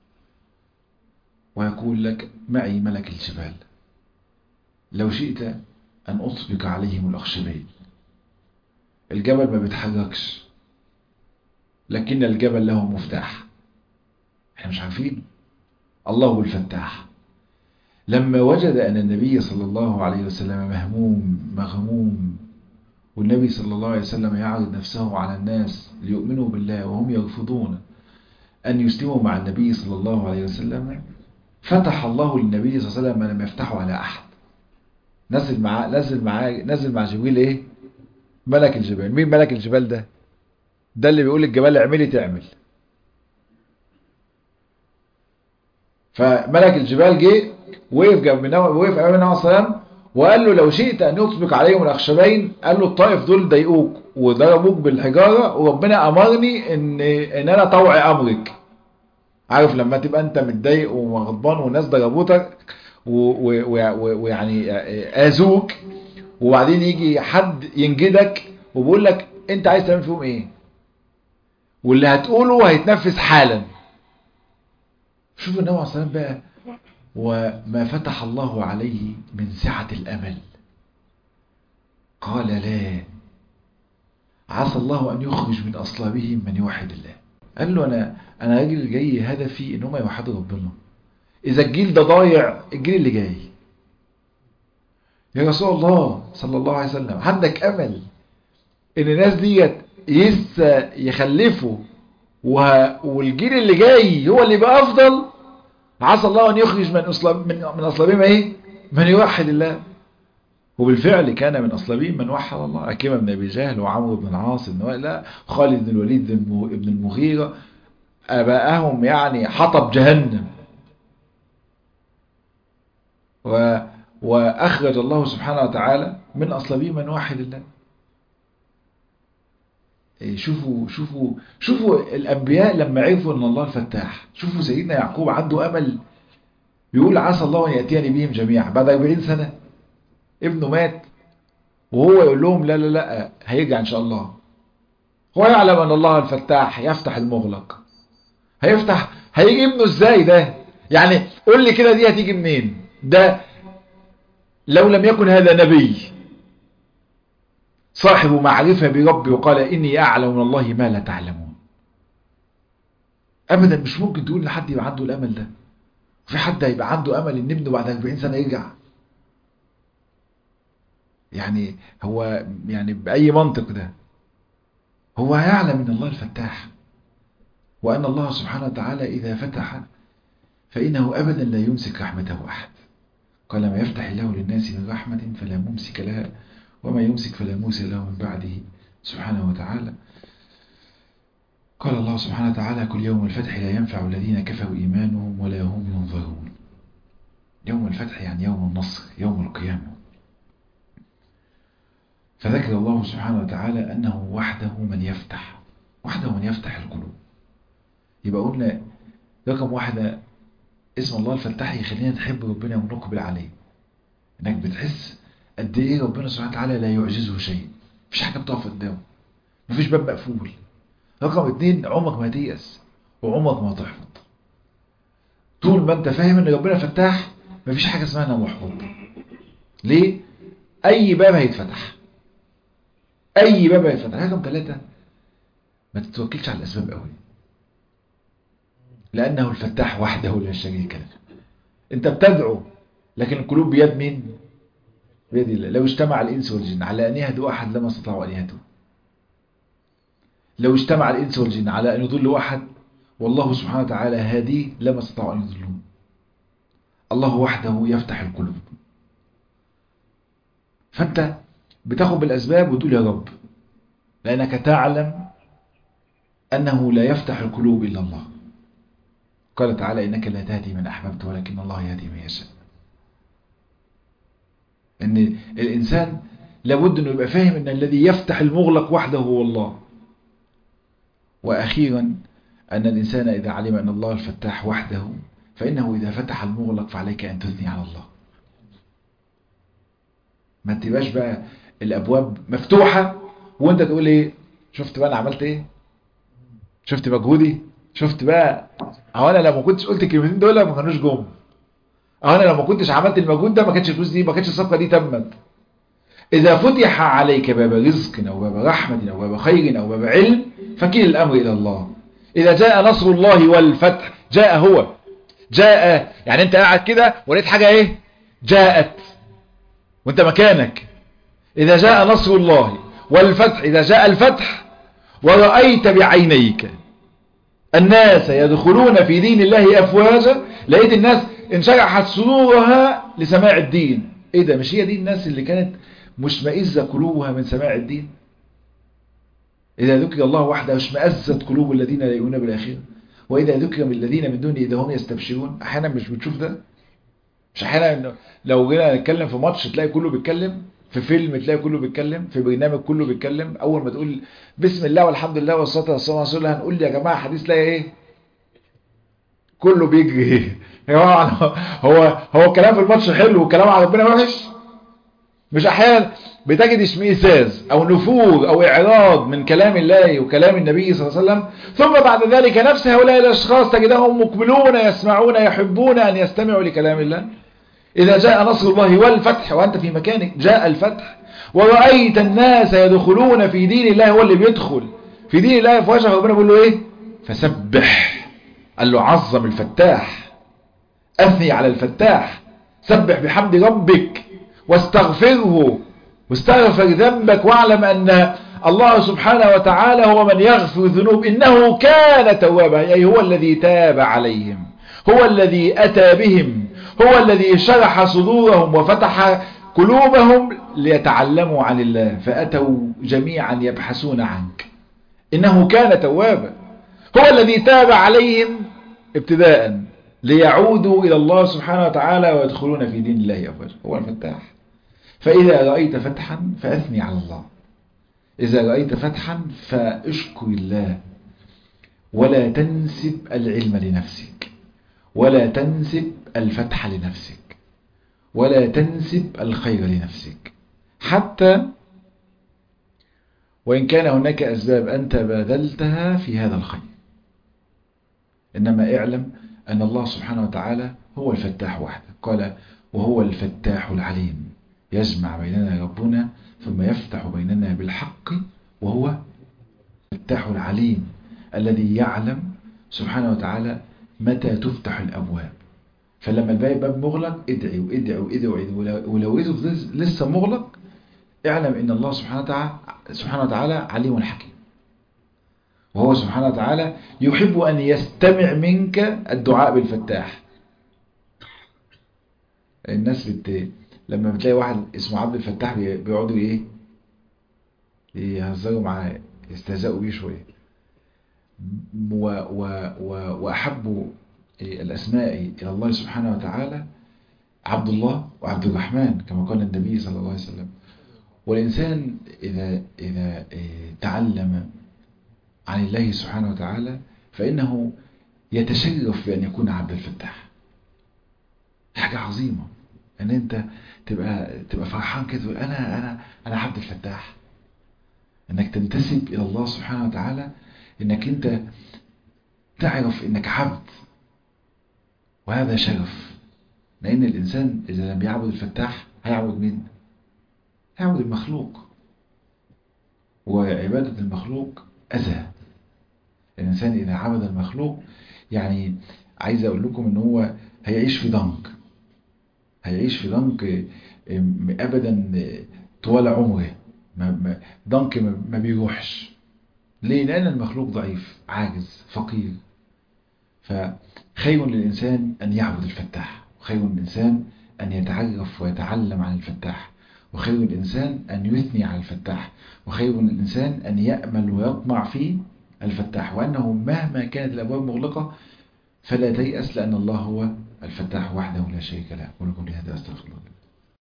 ويقول لك معي ملك الجبال لو شئت أن أطبق عليهم الأخشبين الجبل ما بيتحركش لكن الجبل له مفتاح احنا مش عارفين الله هو الفتاح لما وجد أن النبي صلى الله عليه وسلم مهموم مغموم والنبي صلى الله عليه وسلم يعرض نفسه على الناس ليؤمنوا بالله وهم يرفضون أن يسلموا مع النبي صلى الله عليه وسلم فتح الله للنبي صلى الله عليه وسلم ما لم يفتحه على أحد نزل مع نزل مع نزل مع جبريل ايه ملك الجبال مين ملك الجبال ده ده اللي بيقول الجبال اعملي تعمل فملك الجبال جه وقف جنب وقف امام النبي صلى الله عليه وسلم وقال له لو شئت ان يطبق عليهم الاخشبين قال له الطائف دول ضايقوك وضربوك بالحجاره وربنا امرني ان ان انا طوعي امرك عارف لما تبقى انت متضايق وغضبان والناس ضربوك ويعني اذوك وبعدين يجي حد ينجدك وبيقول لك انت عايز تعمل فيهم ايه واللي هتقوله هيتنفذ حالا شوف النبي عليه الصلاه والسلام بقى وما فتح الله عليه من سعة الأمل قال لا عسى الله أن يخرج من أصلابهم من يوحد الله قال له أنا أنا راجل جاي هدفي إن هم يوحدوا ربنا إذا الجيل ده ضايع الجيل اللي جاي يا رسول الله صلى الله عليه وسلم عندك أمل إن الناس ديت لسه يخلفوا والجيل اللي جاي هو اللي يبقى أفضل عسى الله أن يخرج من أصلاب من من أصلابهم إيه؟ من يوحد الله وبالفعل كان من أصلابهم من وحد الله أكيم بن أبي جهل وعمرو بن العاص بن لا خالد بن الوليد بن المغيرة أباءهم يعني حطب جهنم و وأخرج الله سبحانه وتعالى من أصلابهم من وحد الله شوفوا شوفوا شوفوا الأنبياء لما عرفوا أن الله الفتاح شوفوا سيدنا يعقوب عنده أمل بيقول عسى الله أن يأتيني بهم جميعا بعد 40 سنة ابنه مات وهو يقول لهم لا لا لا هيرجع إن شاء الله هو يعلم أن الله الفتاح يفتح المغلق هيفتح هيجي ابنه ازاي ده يعني قول لي كده دي هتيجي منين ده لو لم يكن هذا نبي صاحب معرفة بربي وقال إني أعلم من الله ما لا تعلمون أبدا مش ممكن تقول لحد يبقى عنده الأمل ده في حد هيبقى عنده أمل إن ابنه بعد 40 سنة يرجع يعني هو يعني بأي منطق ده هو يعلم ان الله الفتاح وأن الله سبحانه وتعالى إذا فتح فإنه أبدا لا يمسك رحمته أحد قال ما يفتح الله للناس من رحمة فلا ممسك لها وما يمسك فلا موسى له من بعده سبحانه وتعالى قال الله سبحانه وتعالى كل يوم الفتح لا ينفع الذين كفروا إيمانهم ولا هم ينظرون يوم الفتح يعني يوم النصر يوم القيامة فذكر الله سبحانه وتعالى أنه وحده من يفتح وحده من يفتح القلوب يبقى قلنا رقم واحدة اسم الله الفتاح يخلينا نحب ربنا ونقبل عليه انك بتحس قد ايه ربنا سبحانه وتعالى لا يعجزه شيء مفيش حاجة بتقف قدامه مفيش باب مقفول رقم اتنين عمرك ما تيأس وعمرك ما تحبط طول ما انت فاهم ان ربنا فتاح مفيش حاجة اسمها انا محبط ليه اي باب هيتفتح اي باب هيتفتح رقم ثلاثة ما تتوكلش على الاسباب قوي لانه الفتاح وحده لا شريك له انت بتدعو لكن القلوب بيد مين بيد الله لو اجتمع الانس والجن على ان يهدوا احد لما استطاعوا ان يهدوا لو اجتمع الانس والجن على ان يضلوا احد والله سبحانه وتعالى هاديه لما استطاعوا ان يضلوه الله وحده يفتح القلوب فانت بتاخد بالاسباب وتقول يا رب لانك تعلم أنه لا يفتح القلوب إلا الله قال تعالى إنك لا تهدي من أحببت ولكن الله يهدي من يشاء أن الإنسان لابد أنه يبقى فاهم أن الذي يفتح المغلق وحده هو الله وأخيرا أن الإنسان إذا علم أن الله الفتاح وحده فإنه إذا فتح المغلق فعليك أن تثني على الله ما تبقاش بقى الأبواب مفتوحة وانت تقول ايه شفت بقى انا عملت ايه شفت مجهودي شفت بقى اهو انا لو ما كنتش قلت الكلمتين دول ما كانوش جم اهو انا لو ما كنتش عملت المجهود ده ما كانتش الفلوس دي ما كانتش الصفقه دي تمت اذا فتح عليك باب رزق او باب رحمه او باب خير او باب علم فكل الامر الى الله اذا جاء نصر الله والفتح جاء هو جاء يعني انت قاعد كده ولقيت حاجه ايه جاءت وانت مكانك اذا جاء نصر الله والفتح إذا جاء الفتح ورأيت بعينيك الناس يدخلون في دين الله أفواجا لقيت الناس انشرحت صدورها لسماع الدين ايه ده مش هي دي الناس اللي كانت مشمئزة قلوبها من سماع الدين إذا ذكر الله وحده اشمأزت قلوب الذين لا يؤمنون بالآخرة وإذا ذكر من الذين من دونه إذا هم يستبشرون أحيانا مش بتشوف ده مش أحيانا لو جينا نتكلم في ماتش تلاقي كله بيتكلم في فيلم تلاقي كله بيتكلم في برنامج كله بيتكلم اول ما تقول بسم الله والحمد لله والصلاه والسلام على رسول الله هنقول يا جماعه حديث تلاقي ايه كله بيجري يا جماعه هو هو الكلام في الماتش حلو والكلام على ربنا وحش مش احيانا بتجد اشمئزاز او نفور او اعراض من كلام الله وكلام النبي صلى الله عليه وسلم ثم بعد ذلك نفس هؤلاء الاشخاص تجدهم مقبلون يسمعون يحبون ان يستمعوا لكلام الله إذا جاء نصر الله والفتح وأنت في مكانك جاء الفتح ورأيت الناس يدخلون في دين الله هو اللي بيدخل في دين الله في وجهه ربنا بيقول له إيه فسبح قال له عظم الفتاح أثني على الفتاح سبح بحمد ربك واستغفره واستغفر ذنبك واعلم أن الله سبحانه وتعالى هو من يغفر الذنوب إنه كان توابا أي هو الذي تاب عليهم هو الذي أتى بهم هو الذي شرح صدورهم وفتح قلوبهم ليتعلموا عن الله فأتوا جميعا يبحثون عنك إنه كان توابا هو الذي تاب عليهم ابتداء ليعودوا إلى الله سبحانه وتعالى ويدخلون في دين الله أفواجا هو الفتاح فإذا رأيت فتحا فأثني على الله إذا رأيت فتحا فاشكر الله ولا تنسب العلم لنفسك ولا تنسب الفتح لنفسك ولا تنسب الخير لنفسك حتى وإن كان هناك أسباب أنت باذلتها في هذا الخير إنما اعلم أن الله سبحانه وتعالى هو الفتاح وحده قال وهو الفتاح العليم يجمع بيننا ربنا ثم يفتح بيننا بالحق وهو الفتاح العليم الذي يعلم سبحانه وتعالى متى تفتح الأبواب فلما الباب باب مغلق ادعي وادعي وادعي وادعي ولو لسه مغلق اعلم ان الله سبحانه وتعالى سبحانه وتعالى عليم حكيم وهو سبحانه وتعالى يحب أن يستمع منك الدعاء بالفتاح الناس بت... لما بتلاقي واحد اسمه عبد الفتاح بيقعدوا ايه يهزروا معاه يستهزئوا بيه شويه و... و... و... وأحبوا الأسماء إلى الله سبحانه وتعالى عبد الله وعبد الرحمن كما قال النبي صلى الله عليه وسلم والإنسان إذا, إذا تعلم عن الله سبحانه وتعالى فإنه يتشرف بأن يكون عبد الفتاح حاجة عظيمة أن أنت تبقى تبقى فرحان كده تقول أنا أنا أنا عبد الفتاح أنك تنتسب إلى الله سبحانه وتعالى أنك أنت تعرف أنك عبد وهذا شرف لأن الإنسان إذا لم يعبد الفتاح هيعبد مين؟ هيعبد المخلوق وعبادة المخلوق أذى الإنسان إذا عبد المخلوق يعني عايز أقول لكم إن هو هيعيش في ضنك هيعيش في ضنك أبدا طوال عمره ضنك ما بيروحش ليه؟ لأن المخلوق ضعيف عاجز فقير فخير للإنسان أن يعبد الفتاح وخير للإنسان أن يتعرف ويتعلم عن الفتاح وخير الإنسان أن يثني على الفتاح وخير الإنسان أن يأمل ويطمع في الفتاح وأنه مهما كانت الأبواب مغلقة فلا تيأس لأن الله هو الفتاح وحده لا شريك له ولكم لهذا أستغفر الله